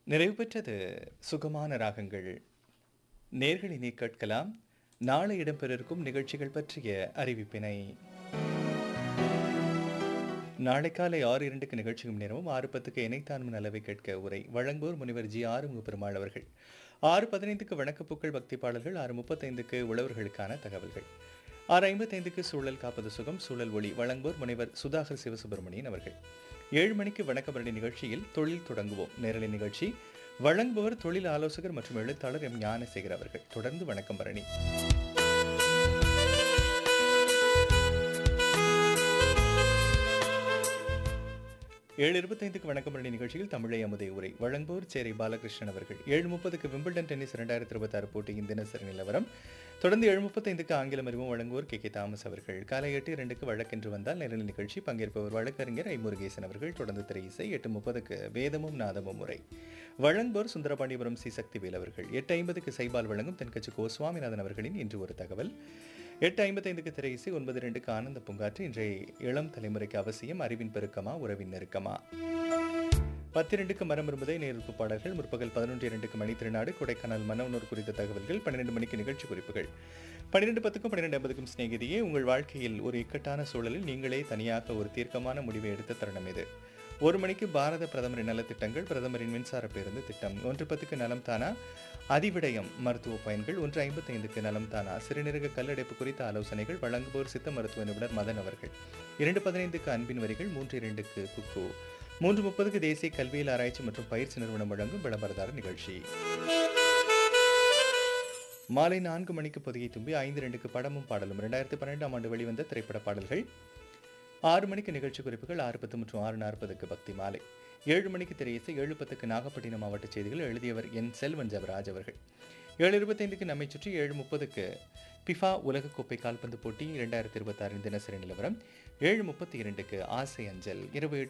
நிறைவு பெற்றது சுகமான ராகங்கள் நேர்களினை கேட்கலாம் நாளை இடம்பெற இருக்கும் நிகழ்ச்சிகள் பற்றிய அறிவிப்பினை நாளை காலை ஆறு இரண்டுக்கு நிகழ்ச்சியும் நேரமும் ஆறு பத்துக்கு இணைத்தான்மன் அளவை கேட்க உரை வழங்குவோர் முனிவர் ஜி ஆறுமுக பெருமாள் அவர்கள் ஆறு பதினைந்துக்கு வணக்கப்பூக்கள் பக்தி பாடல்கள் ஆறு முப்பத்தைந்துக்கு உழவர்களுக்கான தகவல்கள் ஆறு ஐம்பத்தைந்துக்கு சூழல் காப்பது சுகம் சூழல் ஒளி வழங்குவோர் முனைவர் சுதாகர் சிவசுப்பிரமணியன் அவர்கள் ஏழு மணிக்கு வணக்கபரணி நிகழ்ச்சியில் தொழில் தொடங்குவோம் நேரலை நிகழ்ச்சி வழங்குபவர் தொழில் ஆலோசகர் மற்றும் எழுத்தாளர் எம் ஞானசேகர் அவர்கள் தொடர்ந்து வணக்கம் பரணி ஏழு இருபத்தைந்துக்கு வணக்கம் பரணி நிகழ்ச்சியில் தமிழை அமுதை உரை வழங்குவோர் சேரை பாலகிருஷ்ணன் அவர்கள் ஏழு முப்பதுக்கு விம்பிள்டன் டென்னிஸ் இரண்டாயிரத்தி இருபத்தாறு போட்டியின் தினசரி நிலவரம் தொடர்ந்து ஏழு முப்பத்தைந்துக்கு ஆங்கிலம் அறிவும் வழங்குவோர் கே கே தாமஸ் அவர்கள் காலை எட்டு இரண்டுக்கு வழக்கென்று வந்தால் நேரல் நிகழ்ச்சி பங்கேற்பவர் வழக்கறிஞர் ஐ முருகேசன் அவர்கள் தொடர்ந்து திரை இசை எட்டு முப்பதுக்கு வேதமும் நாதமும் உரை வழங்குவோர் சுந்தரபாண்டியபுரம் சி சக்திவேல் அவர்கள் எட்டு ஐம்பதுக்கு சைபால் வழங்கும் தென்கட்சி கோ சுவாமிநாதன் அவர்களின் இன்று ஒரு தகவல் எட்டு ஐம்பத்தைந்துக்கு திரை இசை ஒன்பது ரெண்டுக்கு ஆனந்த பூங்காற்று இன்றைய இளம் தலைமுறைக்கு அவசியம் அறிவின் பெருக்கமா உறவின் நெருக்கமா பத்திரெண்டுக்கு மரம் இரும்பதை நேருக்கு பாடல்கள் முற்பகல் பதினொன்று இரண்டுக்கு மணி திருநாடு கொடைக்கானல் மனவுணர் குறித்த தகவல்கள் பன்னிரெண்டு மணிக்கு நிகழ்ச்சி குறிப்புகள் பன்னிரெண்டு பத்துக்கும் பன்னிரெண்டு ஐம்பதுக்கும் சிநேகிதியே உங்கள் வாழ்க்கையில் ஒரு இக்கட்டான சூழலில் நீங்களே தனியாக ஒரு தீர்க்கமான முடிவை எடுத்த தருணம் இது ஒரு மணிக்கு பாரத பிரதமரின் நலத்திட்டங்கள் பிரதமரின் மின்சார பேருந்து திட்டம் ஒன்று பத்துக்கு நலம் தானா அதிவிடயம் மருத்துவ பயன்கள் ஒன்று ஐம்பத்தைந்துக்கு நலம் தானா சிறுநீரக கல்லடைப்பு குறித்த ஆலோசனைகள் வழங்குவோர் சித்த மருத்துவ நிபுணர் மதன் அவர்கள் இரண்டு பதினைந்துக்கு அன்பின் வரிகள் மூன்று இரண்டுக்கு குக்கு மூன்று முப்பதுக்கு தேசிய கல்வியில் ஆராய்ச்சி மற்றும் பயிற்சி நிறுவனம் வழங்கும் விளம்பரதார நிகழ்ச்சி மாலை நான்கு மணிக்கு பொதிகை தும்பி ஐந்து ரெண்டுக்கு படமும் பாடலும் இரண்டாயிரத்தி பன்னெண்டாம் ஆண்டு வெளிவந்த திரைப்பட பாடல்கள் ஆறு மணிக்கு நிகழ்ச்சி குறிப்புகள் ஆறு பத்து மற்றும் ஆறு நாற்பதுக்கு பக்தி மாலை ஏழு மணிக்கு திரையிசை ஏழு பத்துக்கு நாகப்பட்டினம் மாவட்ட செய்திகள் எழுதியவர் என் செல்வன் ஜவராஜ் அவர்கள் ஏழு இருபத்தைந்துக்கு நம்மை சுற்றி ஏழு முப்பதுக்கு பிஃபா உலகக்கோப்பை கால்பந்து போட்டி இரண்டாயிரத்தி இருபத்தாறின் தினசரி நிலவரம் ஏழு முப்பத்தி இரண்டுக்கு ஆசை அஞ்சல் இரவு